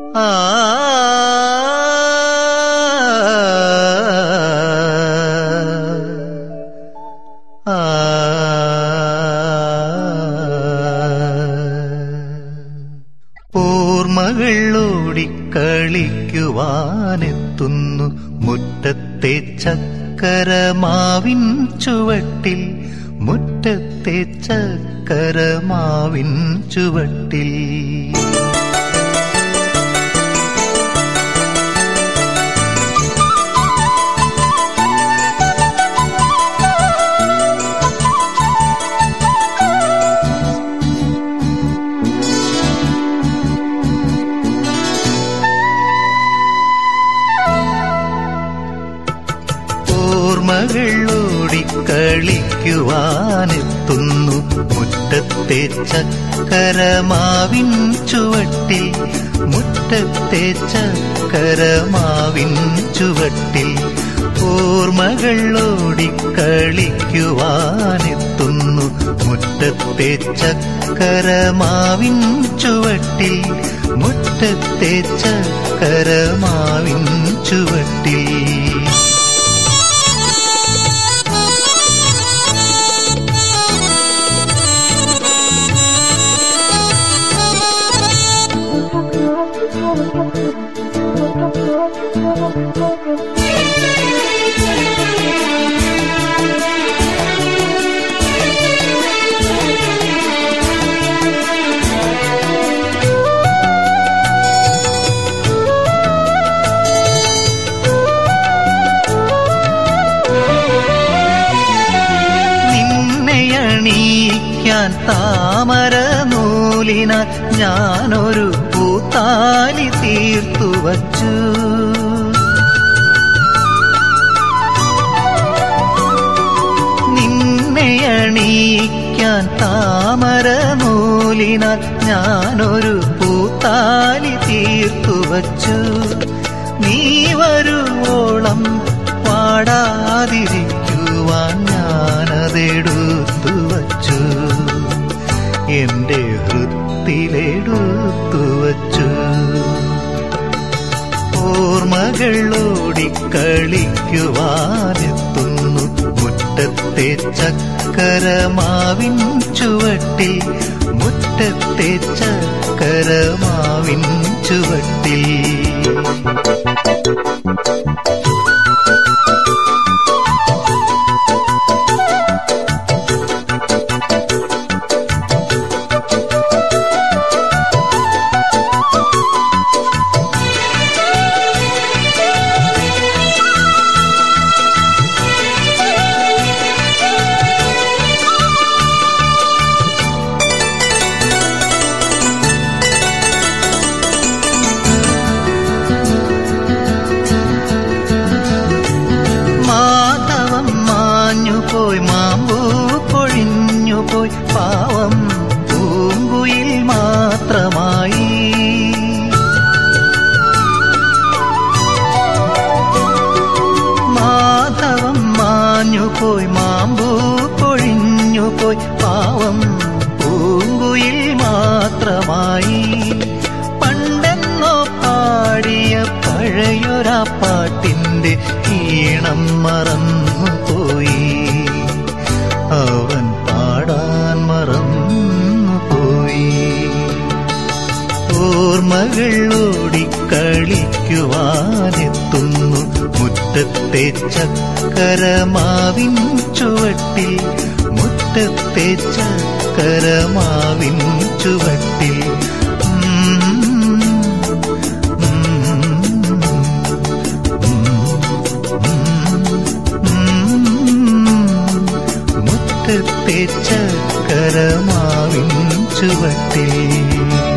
ഓർമ്മകളോടിക്കളിക്കുവാനെത്തുന്നു മുറ്റത്തെ ചക്കരമാവിൻ ചുവട്ടിൽ മുറ്റത്തെ ചക്കരമാവിൻ ചുവട്ടിൽ ഓർമ്മകളോടിക്കളിക്കുവാനെത്തുന്നു മുറ്റത്തെ ചക്കരമാവിൻ ചുവട്ടിൽ മുറ്റത്തെ ചക്കരമാവിൻ ചുവട്ടിൽ ഓർമ്മകളോടിക്കളിക്കുവാനെത്തുന്നു മുറ്റത്തെ ചക്കരമാവിൻ ചുവട്ടിൽ മുറ്റത്തെ ചക്കരമാവിൻ ചുവട്ടിൽ നിന്നെ അണിയിക്കാൻ താമര നൂലിനാൽ ഞാനൊരു പൂത്താലി തീർത്തു വച്ചു നിന്നെ അണിയിക്കാൻ താമര നൂലിനാൽ ഞാനൊരു പൂത്താലി തീർത്തു വച്ചു നീ വരുവോളം പാടാതിരിക്കുവാൻ ഞാനതെടുത്തു വച്ചു എന്റെ ഹൃത്തിലെടുത്തു വച്ചു ഓർമ്മകളോടിക്കളിക്കുവാനെത്തുന്നു മുറ്റത്തെ ചക്കരമാവിൻ ചുവട്ടിൽ മുറ്റത്തെ ചക്കരമാവിൻ ചുവട്ടിൽ മാധവം മാഞ്ഞുപോയി മാമ്പൂ പൊഴിഞ്ഞുപോയി പാവം പൂങ്കുയിൽ മാത്രമായി മാധവം മാഞ്ഞുപോയി മാമ്പൂ പൊഴിഞ്ഞുപോയി പാവം പൂങ്കുയിൽ മാത്രമായി പണ്ടെന്നോ പാടിയ പഴയൊരാ പാട്ടിന്റെ ഈണം മറന്നുപോയി അവൻ പാടാൻ മറന്നുപോയി ഓർമ്മകൾ ഓടിക്കളിക്കുവാനെത്തുന്നു മുറ്റത്തെ ചക്കരമാവിൻ ചുവട്ടിൽ മുറ്റത്തെ ചക്കരമാവിൻ ചുവട്ടിൽ മുറ്റത്തെ ചക്കരമാവിൻ ചുവട്ടിൽ